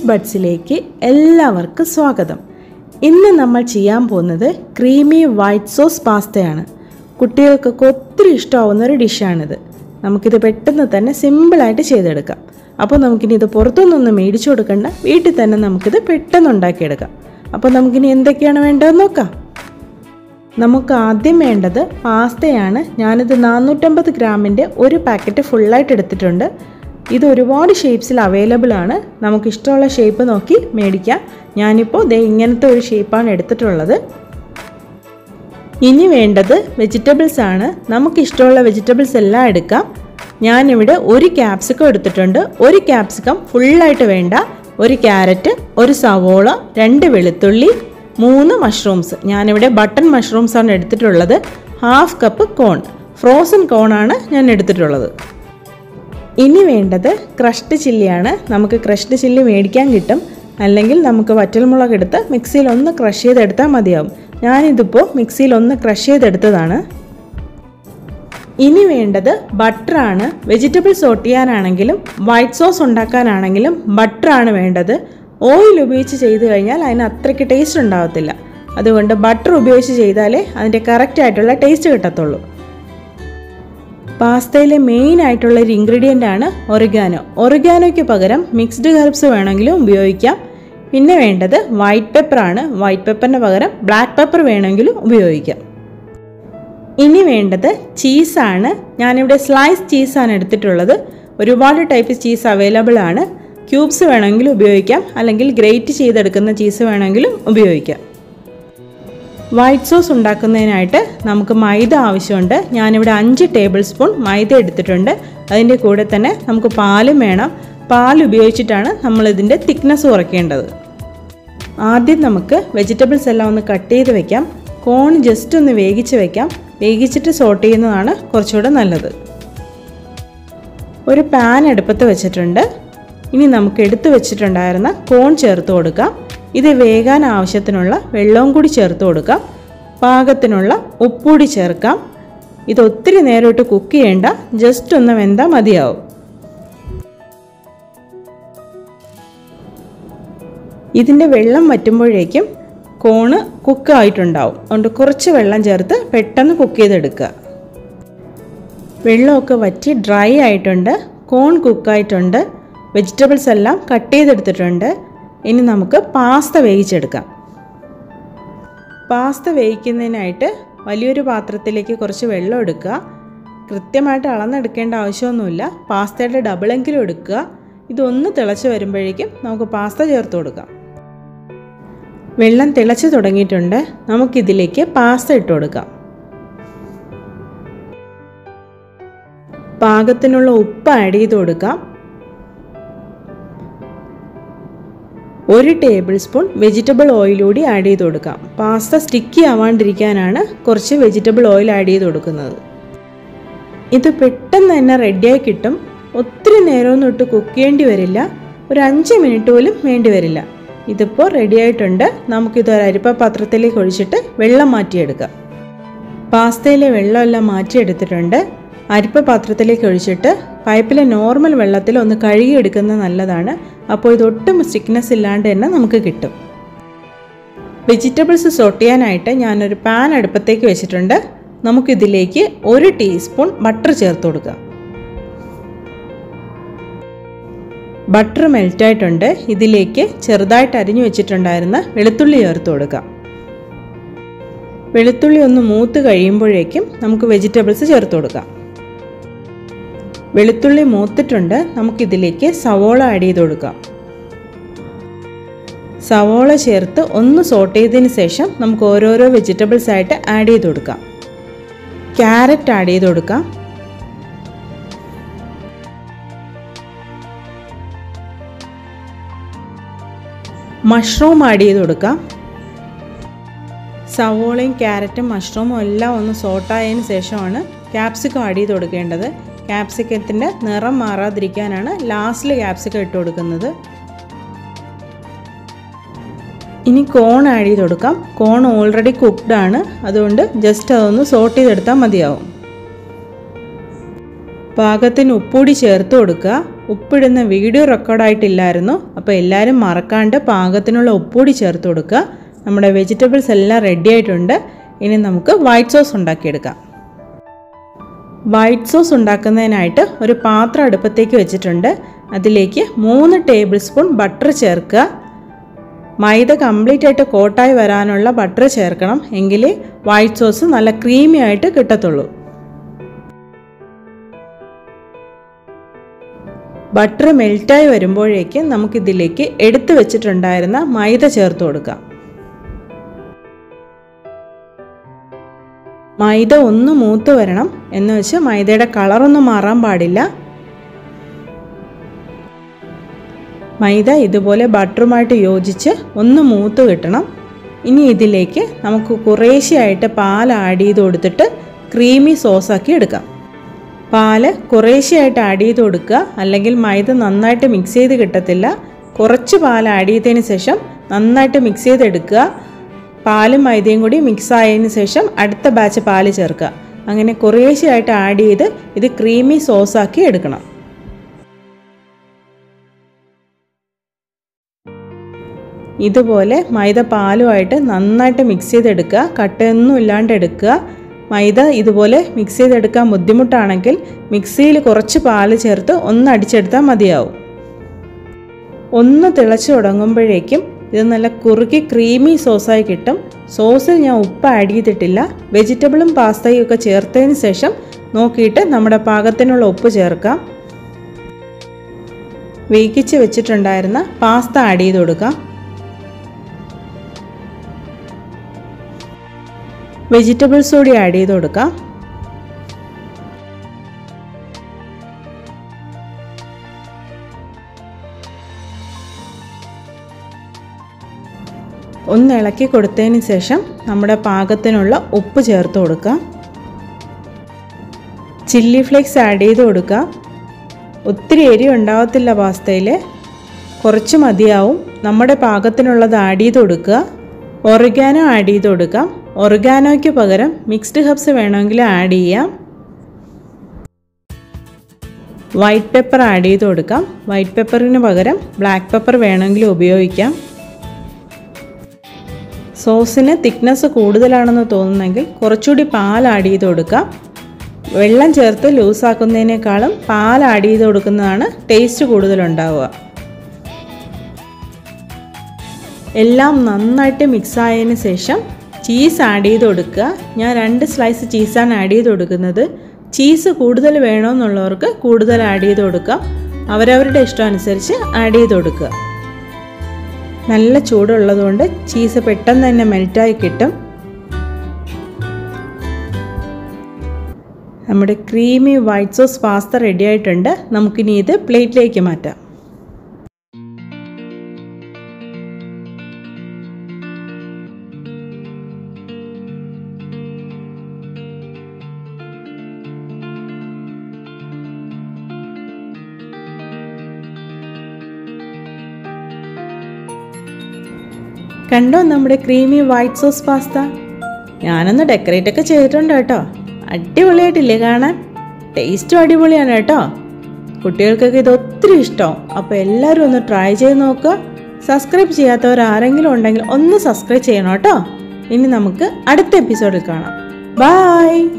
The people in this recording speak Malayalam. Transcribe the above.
ബഡ്സിലേക്ക് എല്ലാവർക്കും സ്വാഗതം ഇന്ന് നമ്മൾ ചെയ്യാൻ പോകുന്നത് ക്രീമി വൈറ്റ് സോസ് പാസ്തയാണ് കുട്ടികൾക്കൊക്കെ ഒത്തിരി ഇഷ്ടമാവുന്ന ഒരു ഡിഷാണിത് നമുക്കിത് പെട്ടെന്ന് തന്നെ സിമ്പിളായിട്ട് ചെയ്തെടുക്കാം അപ്പോൾ നമുക്കിനി ഇത് പുറത്തുനിന്നൊന്നും മേടിച്ചു കൊടുക്കണ്ട വീട്ടിൽ തന്നെ നമുക്കിത് പെട്ടെന്ന് ഉണ്ടാക്കിയെടുക്കാം അപ്പോൾ നമുക്കിനി എന്തൊക്കെയാണ് വേണ്ടതെന്ന് നോക്കാം നമുക്ക് ആദ്യം വേണ്ടത് പാസ്തയാണ് ഞാനിത് നാനൂറ്റമ്പത് ഗ്രാമിൻ്റെ ഒരു പാക്കറ്റ് ഫുള്ളായിട്ട് എടുത്തിട്ടുണ്ട് ഇത് ഒരുപാട് ഷേപ്സിൽ അവൈലബിൾ ആണ് നമുക്ക് ഇഷ്ടമുള്ള ഷേപ്പ് നോക്കി മേടിക്കാം ഞാനിപ്പോൾ ദേ ഇങ്ങനത്തെ ഒരു ഷേപ്പാണ് എടുത്തിട്ടുള്ളത് ഇനി വേണ്ടത് വെജിറ്റബിൾസ് ആണ് നമുക്ക് ഇഷ്ടമുള്ള വെജിറ്റബിൾസ് എല്ലാം എടുക്കാം ഞാനിവിടെ ഒരു ക്യാപ്സിക്കം എടുത്തിട്ടുണ്ട് ഒരു ക്യാപ്സിക്കം ഫുള്ളായിട്ട് വേണ്ട ഒരു ക്യാരറ്റ് ഒരു സവോള രണ്ട് വെളുത്തുള്ളി മൂന്ന് മഷ്റൂംസ് ഞാനിവിടെ ബട്ടൺ മഷ്റൂംസ് ആണ് എടുത്തിട്ടുള്ളത് ഹാഫ് കപ്പ് കോൺ ഫ്രോസൺ കോണാണ് ഞാൻ എടുത്തിട്ടുള്ളത് ഇനി വേണ്ടത് ക്രഷ്ഡ് ചില്ലിയാണ് നമുക്ക് ക്രഷ്ഡ് ചില്ലി മേടിക്കാൻ കിട്ടും അല്ലെങ്കിൽ നമുക്ക് വറ്റൽമുളക് എടുത്ത് മിക്സിയിൽ ഒന്ന് ക്രഷ് ചെയ്തെടുത്താൽ മതിയാവും ഞാനിതിപ്പോൾ മിക്സിയിൽ ഒന്ന് ക്രഷ് ചെയ്തെടുത്തതാണ് ഇനി വേണ്ടത് ബട്ടറാണ് വെജിറ്റബിൾ സോട്ട് ചെയ്യാനാണെങ്കിലും വൈറ്റ് സോസ് ഉണ്ടാക്കാനാണെങ്കിലും ബട്ടറാണ് വേണ്ടത് ഓയിൽ ഉപയോഗിച്ച് ചെയ്തു കഴിഞ്ഞാൽ അതിന് അത്രയ്ക്ക് ടേസ്റ്റ് ഉണ്ടാകത്തില്ല അതുകൊണ്ട് ബട്ടർ ഉപയോഗിച്ച് ചെയ്താലേ അതിൻ്റെ കറക്റ്റ് ആയിട്ടുള്ള ടേസ്റ്റ് കിട്ടത്തുള്ളൂ പാസ്തയിലെ മെയിൻ ആയിട്ടുള്ള ഒരു ഇൻഗ്രീഡിയൻ്റ് ആണ് ഒറിഗാനോ ഒറിഗാനോയ്ക്ക് പകരം മിക്സ്ഡ് ഹെർബ്സ് വേണമെങ്കിലും ഉപയോഗിക്കാം പിന്നെ വേണ്ടത് വൈറ്റ് പെപ്പറാണ് വൈറ്റ് പെപ്പറിന് പകരം ബ്ലാക്ക് പെപ്പർ വേണമെങ്കിലും ഉപയോഗിക്കാം ഇനി വേണ്ടത് ചീസാണ് ഞാനിവിടെ സ്ലൈസ് ചീസാണ് എടുത്തിട്ടുള്ളത് ഒരുപാട് ടൈപ്പ് ചീസ് അവൈലബിൾ ആണ് ക്യൂബ്സ് വേണമെങ്കിൽ ഉപയോഗിക്കാം അല്ലെങ്കിൽ ഗ്രേറ്റ് ചെയ്തെടുക്കുന്ന ചീസ് വേണമെങ്കിലും ഉപയോഗിക്കാം വൈറ്റ് സോസ് ഉണ്ടാക്കുന്നതിനായിട്ട് നമുക്ക് മൈദ ആവശ്യമുണ്ട് ഞാനിവിടെ അഞ്ച് ടേബിൾ സ്പൂൺ മൈദ എടുത്തിട്ടുണ്ട് അതിൻ്റെ കൂടെ തന്നെ നമുക്ക് പാലും വേണം പാൽ ഉപയോഗിച്ചിട്ടാണ് നമ്മളിതിൻ്റെ തിക്നെസ് കുറയ്ക്കേണ്ടത് ആദ്യം നമുക്ക് വെജിറ്റബിൾസ് എല്ലാം ഒന്ന് കട്ട് ചെയ്ത് വെക്കാം കോൺ ജസ്റ്റ് ഒന്ന് വേവിച്ച് വെക്കാം വേവിച്ചിട്ട് സോട്ട് ചെയ്യുന്നതാണ് കുറച്ചുകൂടെ നല്ലത് ഒരു പാൻ അടുപ്പത്ത് വെച്ചിട്ടുണ്ട് ഇനി നമുക്ക് എടുത്തു വെച്ചിട്ടുണ്ടായിരുന്ന കോൺ ചേർത്ത് കൊടുക്കാം ഇത് വേകാൻ ആവശ്യത്തിനുള്ള വെള്ളവും കൂടി ചേർത്ത് കൊടുക്കാം പാകത്തിനുള്ള ഉപ്പുകൂടി ചേർക്കാം ഇത് ഒത്തിരി നേരമായിട്ട് കുക്ക് ചെയ്യേണ്ട ജസ്റ്റ് ഒന്ന് വെന്താൽ മതിയാവും ഇതിൻ്റെ വെള്ളം വറ്റുമ്പോഴേക്കും കോണ് കുക്കായിട്ടുണ്ടാവും അതുകൊണ്ട് കുറച്ച് വെള്ളം ചേർത്ത് പെട്ടെന്ന് കുക്ക് ചെയ്തെടുക്കുക വെള്ളമൊക്കെ വറ്റി ഡ്രൈ ആയിട്ടുണ്ട് കോൺ കുക്കായിട്ടുണ്ട് വെജിറ്റബിൾസ് എല്ലാം കട്ട് ചെയ്തെടുത്തിട്ടുണ്ട് ഇനി നമുക്ക് പാസ്ത വേവിച്ചെടുക്കാം പാസ്ത വേവിക്കുന്നതിനായിട്ട് വലിയൊരു പാത്രത്തിലേക്ക് കുറച്ച് വെള്ളം എടുക്കുക കൃത്യമായിട്ട് അളന്നെടുക്കേണ്ട ആവശ്യമൊന്നുമില്ല പാസ്തയുടെ ഡബിളെങ്കിലും എടുക്കുക ഇതൊന്ന് തിളച്ച് വരുമ്പോഴേക്കും നമുക്ക് പാസ്ത ചേർത്ത് കൊടുക്കാം വെള്ളം തിളച്ച് തുടങ്ങിയിട്ടുണ്ട് നമുക്കിതിലേക്ക് പാസ്ത ഇട്ട് കൊടുക്കാം പാകത്തിനുള്ള ഉപ്പ് ആഡ് ചെയ്ത് കൊടുക്കാം ഒരു ടേബിൾ സ്പൂൺ വെജിറ്റബിൾ ഓയിൽ കൂടി ആഡ് ചെയ്ത് കൊടുക്കാം പാസ്ത സ്റ്റിക്കി ആവാണ്ടിരിക്കാനാണ് കുറച്ച് വെജിറ്റബിൾ ഓയിൽ ആഡ് ചെയ്ത് കൊടുക്കുന്നത് ഇത് പെട്ടെന്ന് തന്നെ റെഡിയായി കിട്ടും ഒത്തിരി നേരമൊന്നും ഇട്ട് കുക്ക് ചെയ്യേണ്ടി വരില്ല ഒരു അഞ്ച് മിനിറ്റ് പോലും വേണ്ടി വരില്ല ഇതിപ്പോൾ റെഡി ആയിട്ടുണ്ട് നമുക്കിത് ഒരു അരിപ്പ പാത്രത്തിലേക്ക് ഒഴിച്ചിട്ട് വെള്ളം മാറ്റിയെടുക്കാം പാസ്തയിലെ വെള്ളമെല്ലാം മാറ്റിയെടുത്തിട്ടുണ്ട് അരിപ്പ പാത്രത്തിലേക്ക് ഒഴിച്ചിട്ട് പൈപ്പിലെ നോർമൽ വെള്ളത്തിൽ ഒന്ന് കഴുകിയെടുക്കുന്നത് നല്ലതാണ് അപ്പോൾ ഇതൊട്ടും സ്റ്റിക്നെസ് ഇല്ലാണ്ട് തന്നെ നമുക്ക് കിട്ടും വെജിറ്റബിൾസ് സോട്ട് ചെയ്യാനായിട്ട് ഞാനൊരു പാൻ അടുപ്പത്തേക്ക് വെച്ചിട്ടുണ്ട് നമുക്കിതിലേക്ക് ഒരു ടീസ്പൂൺ ബട്ടർ ചേർത്ത് കൊടുക്കാം ബട്ടർ മെൽറ്റായിട്ടുണ്ട് ഇതിലേക്ക് ചെറുതായിട്ട് അരിഞ്ഞു വെച്ചിട്ടുണ്ടായിരുന്ന വെളുത്തുള്ളി ചേർത്ത് കൊടുക്കാം വെളുത്തുള്ളി ഒന്ന് മൂത്ത് കഴിയുമ്പോഴേക്കും നമുക്ക് വെജിറ്റബിൾസ് ചേർത്ത് കൊടുക്കാം വെളുത്തുള്ളി മൂത്തിട്ടുണ്ട് നമുക്കിതിലേക്ക് സവോള ആഡ് ചെയ്ത് കൊടുക്കാം സവോള ചേർത്ത് ഒന്ന് സോട്ട് ചെയ്തതിന് ശേഷം നമുക്ക് ഓരോരോ വെജിറ്റബിൾസ് ആയിട്ട് ആഡ് ചെയ്ത് കൊടുക്കാം ക്യാരറ്റ് ആഡ് ചെയ്ത് കൊടുക്കാം മഷ്റൂം ആഡ് ചെയ്ത് കൊടുക്കാം സവോളയും ക്യാരറ്റും മഷ്റൂമും എല്ലാം ഒന്ന് സോട്ടായതിന് ശേഷമാണ് ക്യാപ്സിക്കം ആഡ് ചെയ്ത് കൊടുക്കേണ്ടത് ക്യാപ്സിക്കത്തിൻ്റെ നിറം മാറാതിരിക്കാനാണ് ലാസ്റ്റിൽ ക്യാപ്സിക്കം ഇട്ട് കൊടുക്കുന്നത് ഇനി കോൺ ആഡ് ചെയ്ത് കൊടുക്കാം കോൺ ഓൾറെഡി കുക്ക്ഡ് ആണ് അതുകൊണ്ട് ജസ്റ്റ് അതൊന്ന് സോട്ട് ചെയ്തെടുത്താൽ മതിയാവും പാകത്തിന് ഉപ്പുകൂടി ചേർത്ത് കൊടുക്കുക ഉപ്പിടുന്ന വീഡിയോ റെക്കോർഡായിട്ടില്ലായിരുന്നു അപ്പോൾ എല്ലാവരും മറക്കാണ്ട് പാകത്തിനുള്ള ഉപ്പുകൂടി ചേർത്ത് കൊടുക്കുക നമ്മുടെ വെജിറ്റബിൾസ് എല്ലാം റെഡി ആയിട്ടുണ്ട് ഇനി നമുക്ക് വൈറ്റ് സോസ് ഉണ്ടാക്കിയെടുക്കാം വൈറ്റ് സോസ് ഉണ്ടാക്കുന്നതിനായിട്ട് ഒരു പാത്രം അടുപ്പത്തേക്ക് വെച്ചിട്ടുണ്ട് അതിലേക്ക് മൂന്ന് ടേബിൾ സ്പൂൺ ബട്ടർ ചേർക്കുക മൈദ കംപ്ലീറ്റ് ആയിട്ട് കോട്ടായി വരാനുള്ള ബട്ടർ ചേർക്കണം എങ്കിലേ വൈറ്റ് സോസ് നല്ല ക്രീമി ആയിട്ട് കിട്ടത്തുള്ളൂ ബട്ടർ മെൽറ്റായി വരുമ്പോഴേക്ക് നമുക്കിതിലേക്ക് എടുത്തു വെച്ചിട്ടുണ്ടായിരുന്ന മൈദ ചേർത്ത് കൊടുക്കാം മൈദ ഒന്ന് മൂത്ത് വരണം എന്ന് വെച്ച് മൈദയുടെ കളറൊന്നും മാറാൻ പാടില്ല മൈദ ഇതുപോലെ ബട്ടറുമായിട്ട് യോജിച്ച് ഒന്ന് മൂത്ത് കിട്ടണം ഇനി ഇതിലേക്ക് നമുക്ക് കുറേശ്ശെയായിട്ട് പാൽ ആഡ് ചെയ്ത് കൊടുത്തിട്ട് ക്രീമി സോസാക്കി എടുക്കാം പാല് കുറേശ്ശെയായിട്ട് ആഡ് ചെയ്ത് കൊടുക്കുക അല്ലെങ്കിൽ മൈദ നന്നായിട്ട് മിക്സ് ചെയ്ത് കിട്ടത്തില്ല കുറച്ച് പാൽ ആഡ് ചെയ്തതിന് ശേഷം നന്നായിട്ട് മിക്സ് ചെയ്തെടുക്കുക പാലും മൈദയും കൂടി മിക്സ് ആയതിന് ശേഷം അടുത്ത ബാച്ച് പാല് ചേർക്കുക അങ്ങനെ കുറേശ്ശെയായിട്ട് ആഡ് ചെയ്ത് ഇത് ക്രീമി സോസാക്കി എടുക്കണം ഇതുപോലെ മൈദ പാലുമായിട്ട് നന്നായിട്ട് മിക്സ് ചെയ്തെടുക്കുക കട്ടയൊന്നും ഇല്ലാണ്ട് എടുക്കുക മൈദ ഇതുപോലെ മിക്സ് ചെയ്തെടുക്കാൻ ബുദ്ധിമുട്ടാണെങ്കിൽ മിക്സിയിൽ കുറച്ച് പാല് ചേർത്ത് ഒന്ന് അടിച്ചെടുത്താൽ മതിയാവും ഒന്ന് തിളച്ച് തുടങ്ങുമ്പോഴേക്കും ഇത് നല്ല കുറുക്കി ക്രീമി സോസായി കിട്ടും സോസിൽ ഞാൻ ഉപ്പ് ആഡ് ചെയ്തിട്ടില്ല വെജിറ്റബിളും പാസ്തയും ഒക്കെ ചേർത്തതിന് ശേഷം നോക്കിയിട്ട് നമ്മുടെ പാകത്തിനുള്ള ഉപ്പ് ചേർക്കാം വേവിച്ച് വെച്ചിട്ടുണ്ടായിരുന്ന പാസ്ത ആഡ് ചെയ്ത് കൊടുക്കാം വെജിറ്റബിൾസ് കൂടി ആഡ് ചെയ്ത് കൊടുക്കാം ഒന്ന് ഇളക്കി കൊടുത്തതിന് ശേഷം നമ്മുടെ പാകത്തിനുള്ള ഉപ്പ് ചേർത്ത് കൊടുക്കാം ചില്ലി ഫ്ലേക്സ് ആഡ് ചെയ്ത് കൊടുക്കാം ഒത്തിരി എരി ഉണ്ടാവത്തില്ല പാസ്തയിൽ കുറച്ച് മതിയാവും നമ്മുടെ പാകത്തിനുള്ളത് ആഡ് ചെയ്ത് കൊടുക്കുക ഒറിഗാനോ ആഡ് ചെയ്ത് കൊടുക്കാം ഒറിഗാനോയ്ക്ക് പകരം മിക്സ്ഡ് ഹബ്സ് വേണമെങ്കിൽ ആഡ് ചെയ്യാം വൈറ്റ് പെപ്പർ ആഡ് ചെയ്ത് കൊടുക്കാം വൈറ്റ് പെപ്പറിന് പകരം ബ്ലാക്ക് പെപ്പർ വേണമെങ്കിൽ ഉപയോഗിക്കാം സോസിന് തിക്നെസ് കൂടുതലാണെന്ന് തോന്നുന്നെങ്കിൽ കുറച്ചുകൂടി പാൽ ആഡ് ചെയ്ത് കൊടുക്കാം വെള്ളം ചേർത്ത് ലൂസാക്കുന്നതിനേക്കാളും പാൽ ആഡ് ചെയ്ത് കൊടുക്കുന്നതാണ് ടേസ്റ്റ് കൂടുതലുണ്ടാവുക എല്ലാം നന്നായിട്ട് മിക്സ് ആയതിന് ശേഷം ചീസ് ആഡ് ചെയ്ത് കൊടുക്കുക ഞാൻ രണ്ട് സ്ലൈസ് ചീസാണ് ആഡ് ചെയ്ത് കൊടുക്കുന്നത് ചീസ് കൂടുതൽ വേണമെന്നുള്ളവർക്ക് കൂടുതൽ ആഡ് ചെയ്ത് കൊടുക്കാം അവരവരുടെ ഇഷ്ടം അനുസരിച്ച് ആഡ് ചെയ്ത് കൊടുക്കുക നല്ല ചൂടുള്ളതുകൊണ്ട് ചീസ് പെട്ടെന്ന് തന്നെ മെൽറ്റായി കിട്ടും നമ്മുടെ creamy white sauce pasta ready ആയിട്ടുണ്ട് നമുക്കിനി ഇത് പ്ലേറ്റിലേക്ക് മാറ്റാം കണ്ടോ നമ്മുടെ ക്രീമി വൈറ്റ് സോസ് പാസ്ത ഞാനൊന്ന് ഡെക്കറേറ്റ് ഒക്കെ ചെയ്തിട്ടുണ്ട് കേട്ടോ അടിപൊളിയായിട്ടില്ലേ കാണാൻ ടേസ്റ്റും അടിപൊളിയാണ് കേട്ടോ കുട്ടികൾക്കൊക്കെ ഇത് ഒത്തിരി ഇഷ്ടമാവും അപ്പോൾ എല്ലാവരും ഒന്ന് ട്രൈ ചെയ്ത് നോക്കുക സബ്സ്ക്രൈബ് ചെയ്യാത്തവർ ആരെങ്കിലും ഉണ്ടെങ്കിൽ ഒന്ന് സബ്സ്ക്രൈബ് ചെയ്യണം കേട്ടോ ഇനി നമുക്ക് അടുത്ത എപ്പിസോഡിൽ കാണാം ബായ്